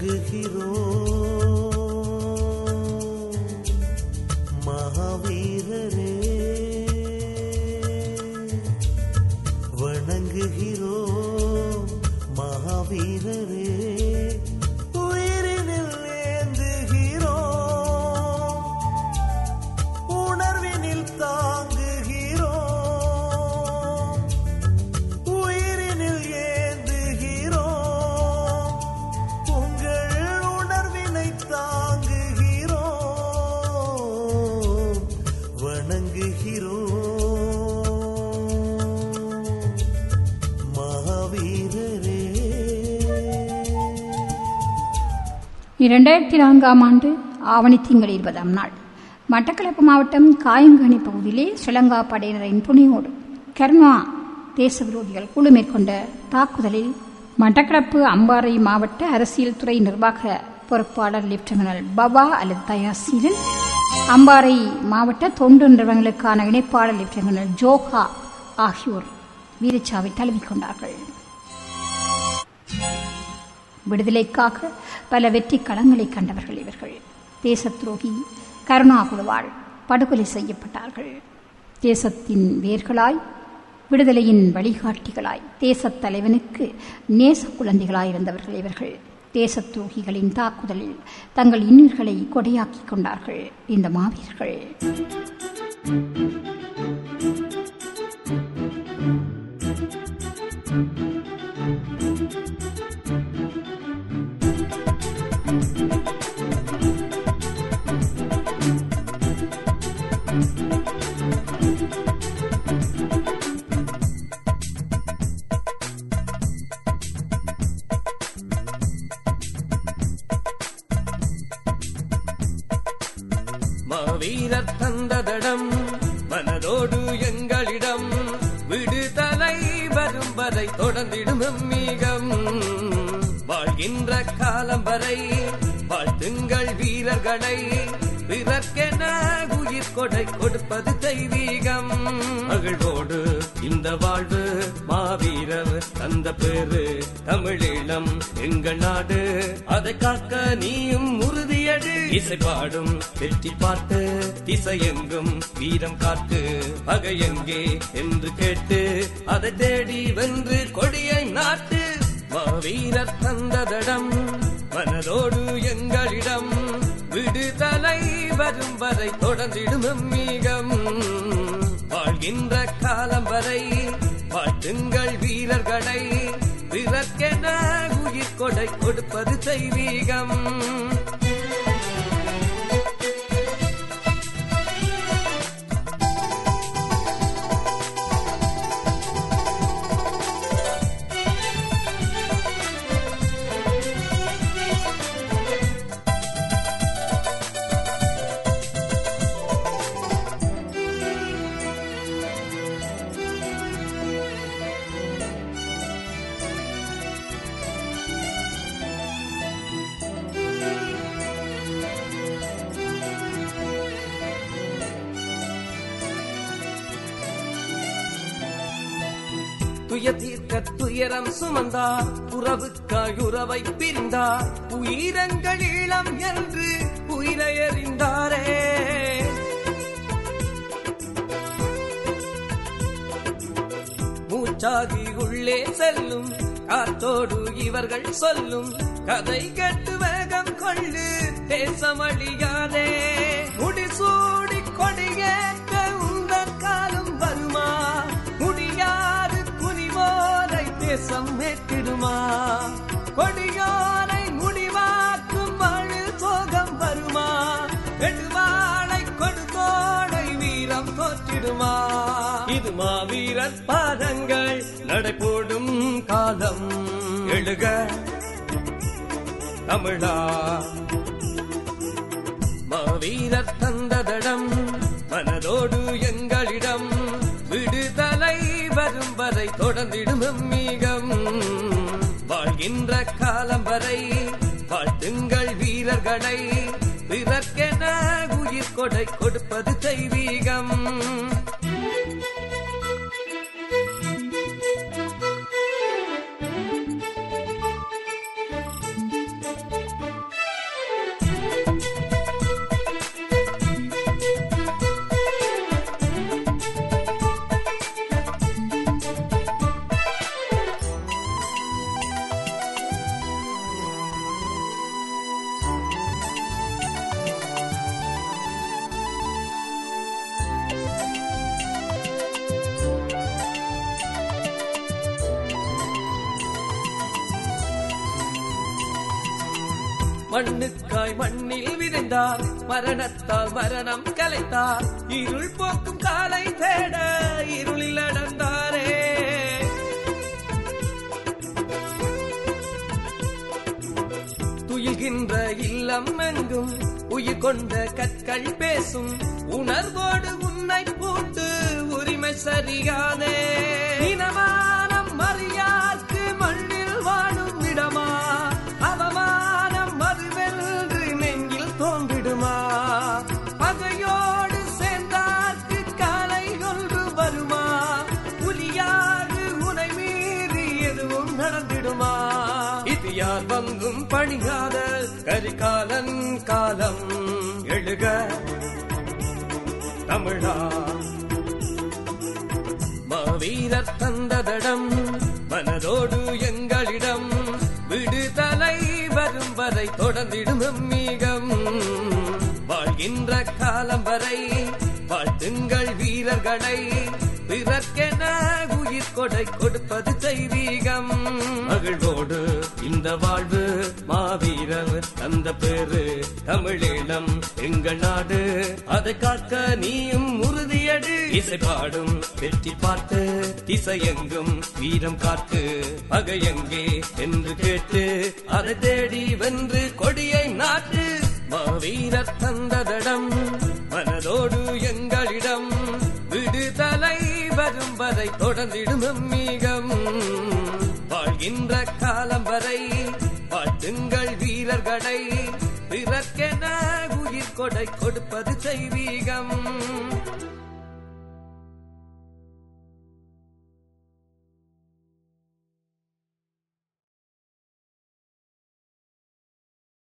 வணங்குகிறோம் மகாவீரரே வணங்குகிறோம் மகாவீரரே உயிரினில் ஏந்துகிறோம் உணர்வினில் தாங்குகிறோம் உயிரினில் ஏந்துகிறோம் உங்கள் உணர்வினை தாங்குகிறோம் வணங்குகிறோம் மகாவீரரே இரண்டாயிரத்தி நான்காம் ஆண்டு ஆவணி திங்கள் இருபதாம் நாள் மட்டக்களப்பு மாவட்டம் காயங்கனி பகுதியிலே ஸ்ரீலங்கா படையினரின் துணையோடு கருணா தேச விரோதிகள் குழு மேற்கொண்ட தாக்குதலில் மட்டக்களப்பு அம்பாறை மாவட்ட அரசியல் துறை நிர்வாக பொறுப்பாளர் லெப்டினல் பவா அல்லது தயாசீலன் அம்பாறை மாவட்ட தொண்டு நிறுவனங்களுக்கான இணைப்பாளர் லெப்டினல் ஜோகா ஆகியோர் வீரச்சாவை தழுவிக்கொண்டார்கள் விடுதலைக்காக பல வெற்றி களங்களை கண்டவர்கள் இவர்கள் தேசத் துரோகி கருணா குழுவால் படுகொலை செய்யப்பட்டார்கள் தேசத்தின் வேர்களாய் விடுதலையின் வழிகாட்டிகளாய் தேசத் தலைவனுக்கு நேச குழந்தைகளாய் இருந்தவர்கள் இவர்கள் தேசத் துரோகிகளின் தாக்குதலில் தங்கள் இன்னுயிர்களை கொடையாக்கிக் கொண்டார்கள் இந்த மாவீரர்கள் மாவீரர் தந்ததடம் மனதோடு எங்களிடம் விடுதலை வரும் வரை தொடர்ந்திடும் மீகம் வாழ்கின்ற காலம் வரை வாழ்த்துங்கள் வீரர்களை பிறர்க்கென உயிர் கொடை கொடுப்பது தெய்வீகம் மகிழ்வோடு இந்த வாழ்வு மாவீரர் தந்த பேரு தமிழீழம் எங்கள் நாடு அதை காக்க நீயும் உறுதியடு இசை பாடும் வெற்றி பாட்டு திசை எங்கும் வீரம் காட்டு பகை எங்கே என்று கேட்டு அதை தேடி வென்று கொடியை நாட்டு மாவீரர் தந்ததடம் மனதோடு எங்களிடம் விடுதலை வரும் வரை தொடர்ந்திடும் மீகம் வாழ்கின்ற காலம் வரை வாழ்த்துங்கள் வீரர்களை பிறர்க்கென உயிர் கொடை கொடுப்பது தெய்வீகம் துய தீர்க்க துயரம் சுமந்தார் உறவுக்காய் உறவை பிரிந்தார் உயிரங்கள் இளம் என்று உயிரை எறிந்தாரே மூச்சாகி உள்ளே செல்லும் காத்தோடு இவர்கள் சொல்லும் கதை கட்டு வேகம் கொண்டு தேசமழியாதே முடிசூடி கொடியேற்க உங்கள் காலம் வருமா முடியாது குனிவோரை தேசம் மேற்றிடுமா கொடியோரை முடிவாக்கும் மழு சோகம் வருமா எடுவாளை கொடுத்தோடை வீரம் தோற்றிடுமா இது மாவீரர் பாதங்கள் நடைபோடும் காலம் எழுக தமிழா மாவீரர் தந்ததடம் மனதோடு எங்களிடம் விடுதலை வரும் வரை தொடர்ந்திடும் மீகம் வாழ்கின்ற காலம் வரை வாழ்த்துங்கள் வீரர்களை பிறர்க்கென உயிர் கொடை கொடுப்பது தெய்வீகம் மண்ணுக்காய் மண்ணில் விதைந்தார் மரணத்தால் மரணம் கலைத்தார் இருள் போக்கும் காலை தேட இருளில் நடந்தாரே துயில்கின்ற இல்லம் எங்கும் உயிர் கொண்ட கற்கள் பேசும் உணர்வோடு உன்னை பூட்டு உரிமை சரியாதே இனமானம் மறியார்க்கு மண்ணில் வாழும் இடமா அவமானம் மறுவென்று நெஞ்சில் தோன்றிடுமா பகையோடு சேர்ந்தார்க்கு காலை ஒன்று வருமா புலியாது உனை மீறி எதுவும் நடந்திடுமா இது யார் வந்தும் பணியாத கரிகாலன் காலம் எழுக தமிழா மாவீரர் தந்ததடம் மனதோடு எங்களிடம் விடுதலை வரும் வரை தொடர்ந்திடும் மீகம் வாழ்கின்ற காலம் வரை வாழ்த்துங்கள் வீரர்களை பிறர்க்கென உயிர் கொடை கொடுப்பது தெய்வீகம் மகிழ்வோடு இந்த வாழ்வு மாவீரர் தந்த பேரு தமிழீழம் எங்கள் நாடு அதை காக்க நீயும் உறுதியடு இசை பாடும் வெற்றி பார்த்து திசையெங்கும் வீரம் காத்து பகையெங்கே என்று கேட்டு அதை தேடி வென்று கொடியை நாட்டு மாவீரர் தந்ததடம் மனதோடு எங்களிடம் விடுதலை வரும் வரை தொடர்ந்திடும் மீகம் வாழ்கின்ற காலம் வரை வாழ்த்துங்கள் வீரர்களை பிறர்க்கென உயிர் கொடை கொடுப்பது தெய்வீகம்